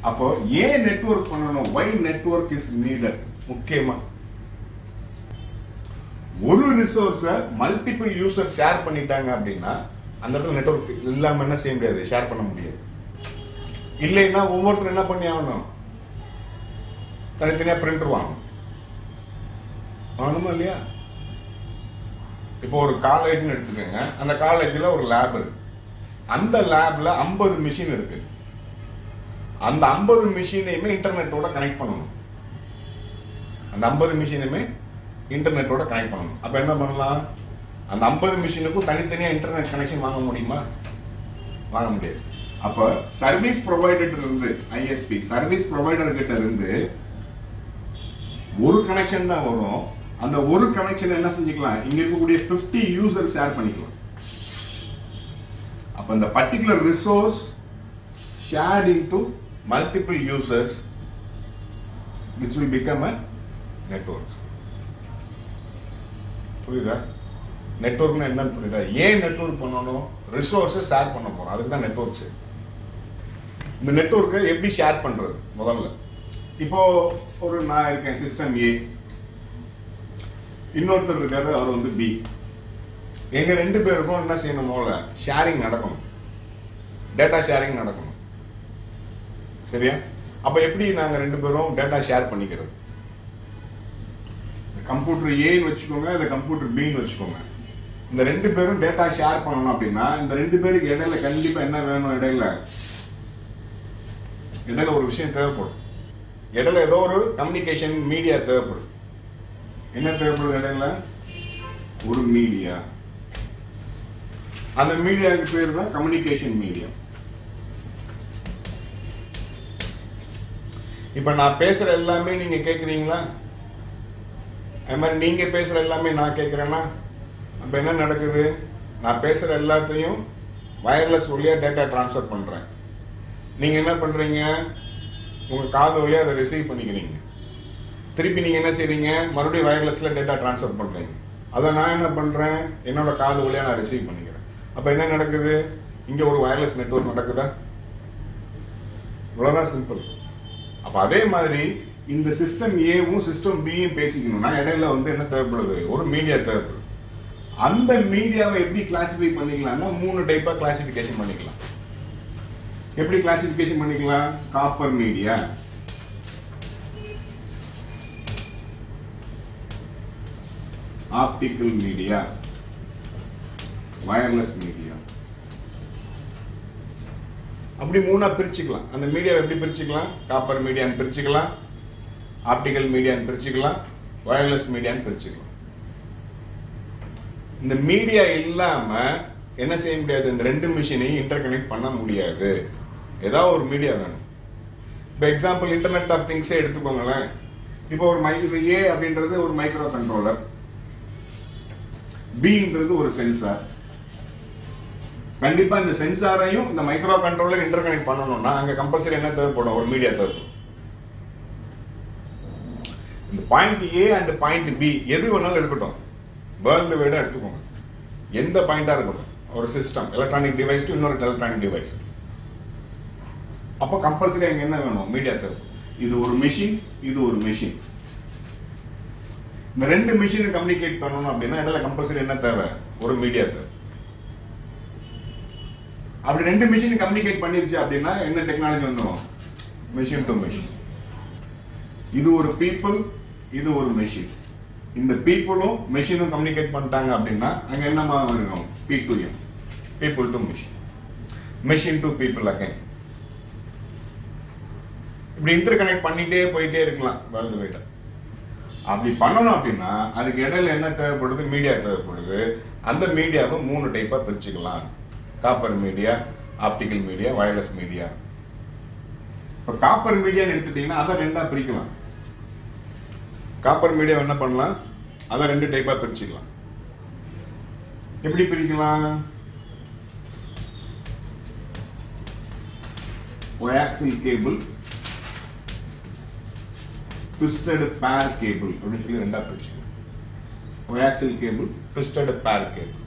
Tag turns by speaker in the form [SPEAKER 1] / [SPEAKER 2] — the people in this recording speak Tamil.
[SPEAKER 1] அப்போ ஏன் நெட்வொர்க் பண்ணணும் வை நெட்வொர்க் இஸ் நீடட் முக்கியமா ஒரு ரிசோர்ஸ மல்டிபிள் யூசர் ஷேர் பண்ணிட்டாங்க அப்படின்னா அந்த இடத்துல நெட்வொர்க் இல்லாம என்ன செய்ய முடியாது ஷேர் பண்ண முடியாது இல்லைன்னா ஒவ்வொருத்தரும் என்ன பண்ணி ஆகணும் தனித்தனியா பிரிண்டர் வாங்கணும் வாங்கணுமா இல்லையா இப்போ ஒரு காலேஜ்னு எடுத்துக்கோங்க அந்த காலேஜில் ஒரு லேப் இருக்கு அந்த லேப்ல ஐம்பது மிஷின் இருக்கு அந்த ஐம்பது மிஷினையுமே இன்டர்நெட்டோட கனெக்ட் பண்ணணும் அந்த ஐம்பது மிஷினுமே இன்டர்நெட்டோட கனெக்ட் பண்ணணும் அப்போ என்ன பண்ணலாம் அந்த ஐம்பது மிஷினுக்கும் தனித்தனியாக இன்டர்நெட் கனெக்ஷன் வாங்க முடியுமா வாங்க முடியாது அப்போ சர்வீஸ் ப்ரொவைடர் இருந்து ஐஎஸ்பி சர்வீஸ் ப்ரொவைடர் கிட்ட இருந்து ஒரு கனெக்ஷன் தான் வரும் அந்த ஒரு கனெக்ஷன் என்ன செஞ்சுக்கலாம் இங்க இருக்கக்கூடிய 50 யூசர் ஷேர் பண்ணிக்கலாம் அப்ப இந்த particular resource shared into multiple users which will become a network புரியுதா நெட்வொர்க்னா என்னன்னு புரியுதா ஏன் நெட்வொர்க் பண்ணணும் ரிசோர்ஸை ஷேர் பண்ண போறோம் அதுக்கு தான் நெட்வொர்க்ஸ் இந்த நெட்வொர்க்கை எப்படி ஷேர் பண்றது முதல்ல இப்போ ஒரு நான் இருக்கேன் சிஸ்டம் ஏ இன்னொருத்தர் இருக்காரு அவர் வந்து பி எங்க ரெண்டு பேருக்கும் என்ன செய்யணும் முதல்ல ஷேரிங் நடக்கணும் டேட்டா ஷேரிங் நடக்கணும் சரியா அப்ப எப்படி நாங்க ரெண்டு பேரும் டேட்டா ஷேர் பண்ணிக்கிறது கம்ப்யூட்டர் ஏன்னு வச்சுக்கோங்க இந்த கம்ப்யூட்டர் பின்னு வச்சுக்கோங்க இந்த ரெண்டு பேரும் டேட்டா ஷேர் பண்ணணும் அப்படின்னா இந்த ரெண்டு பேருக்கு இடையில கண்டிப்பா என்ன வேணும் இடையில இடையில ஒரு விஷயம் தேவைப்படும் இடையில ஏதோ ஒரு கம்யூனிகேஷன் மீடியா தேவைப்படும் என்ன தேவைப்படுது இடையில ஒரு மீடியா அந்த மீடியாவுக்கு பேர் தான் கம்யூனிகேஷன் மீடியா இப்ப நான் பேசுற எல்லாமே நீங்க கேக்குறீங்களா அது மாதிரி நீங்க பேசுற எல்லாமே நான் கேட்கறேன்னா அப்ப என்ன நடக்குது நான் பேசுற எல்லாத்தையும் வயர்லெஸ் வழியா டேட்டா ட்ரான்ஸ்ஃபர் பண்றேன் நீங்க என்ன பண்றீங்க உங்க காது வழியா அதை ரிசீவ் பண்ணிக்கிறீங்க திருப்பி நீங்க என்ன செய்றீங்க மறுபடியும் வயர்லெஸ்ல டேட்டா ட்ரான்ஸ்ஃபர் பண்றீங்க அதை நான் என்ன பண்றேன் என்னோட காது வழியா நான் ரிசீவ் பண்ணிக்கிறேன் அப்ப என்ன நடக்குது இங்க ஒரு வயர்லெஸ் நெட்வொர்க் நடக்குதா இவ்வளவுதான் சிம்பிள் அப்ப அதே மாதிரி இந்த சிஸ்டம் ஏவும் சிஸ்டம் பியும் பேசிக்கணும்னா இடையில வந்து என்ன தேவைப்படுது ஒரு மீடியா தேவைப்படுது அந்த மீடியாவை எப்படி கிளாசிஃபை பண்ணிக்கலாம்னா மூணு டைப்பா கிளாசிஃபிகேஷன் பண்ணிக்கலாம் எப்படி கிளாசிஃபிகேஷன் பண்ணிக்கலாம் copper media optical media wireless media அப்படி மூணா பிரிச்சுக்கலாம் அந்த மீடியாவை எப்படி பிரிச்சுக்கலாம் காப்பர் மீடியான்னு பிரிச்சுக்கலாம் ஆப்டிக்கல் மீடியான்னு பிரிச்சுக்கலாம் வயர்லெஸ் மீடியான்னு பிரிச்சுக்கலாம் இந்த மீடியா இல்லாம என்ன செய்ய முடியாது இந்த ரெண்டு மிஷினையும் இன்டர் கனெக்ட் பண்ண முடியாது ஏதாவது ஒரு மீடியா வேணும் இப்போ எக்ஸாம்பிள் இன்டர்நெட் ஆஃப் திங்ஸே எடுத்துக்கோங்களேன் இப்போ ஒரு மை இது ஏ அப்படின்றது ஒரு மைக்ரோ கண்ட்ரோலர் பின்றது ஒரு சென்சார் கண்டிப்பா இந்த சென்சாரையும் இந்த மைக்ரோ கண்ட்ரோலர் இன்டர் கனெக்ட் பண்ணணும்னா அங்க கம்பல்சரி என்ன தேவைப்படும் ஒரு மீடியா தேவைப்படும் இந்த point A and point B எது வேணாலும் இருக்கட்டும் வேர்ல்டு வைடா எடுத்துக்கோங்க எந்த பாயிண்டா இருக்கட்டும் ஒரு சிஸ்டம் எலக்ட்ரானிக் டிவைஸ் டு இன்னொரு எலக்ட்ரானிக் டிவைஸ் அப்போ கம்பல்சரி அங்க என்ன வேணும் மீடியா தேவை இது ஒரு மிஷின் இது ஒரு மிஷின் இந்த ரெண்டு மிஷினை கம்யூனிகேட் பண்ணணும் அப்படின்னா இடையில கம்பல்சரி என்ன தேவை ஒரு மீடியா தேவை அப்படி ரெண்டு மிஷின் கம்யூனிகேட் பண்ணிருச்சு அப்படின்னா என்ன டெக்னாலஜி வந்துடும் மிஷின் டு மிஷின் இது ஒரு பீப்புள் இது ஒரு மெஷின் இந்த பீப்புளும் மெஷினும் கம்யூனிகேட் பண்ணிட்டாங்க அப்படின்னா அங்க என்னமா இருக்கும் P to M people to machine machine to people again இப்படி இன்டர் கனெக்ட் பண்ணிட்டே போயிட்டே இருக்கலாம் வேர்ல்டு வைட அப்படி பண்ணணும் அப்படின்னா அதுக்கு இடையில என்ன தேவைப்படுது மீடியா தேவைப்படுது அந்த மீடியாவை மூணு டைப்பா பிரிச்சுக்கலாம் copper media optical media wireless media இப்போ காப்பர் மீடியான்னு எடுத்துட்டீங்கன்னா அதை ரெண்டா பிரிக்கலாம் காப்பர் மீடியா என்ன பண்ணலாம் அதை ரெண்டு டைப்பா பிரிச்சுக்கலாம் எப்படி பிரிக்கலாம் coaxial cable twisted pair cable அப்படின்னு சொல்லி ரெண்டா பிரிச்சுக்கலாம் coaxial cable twisted pair cable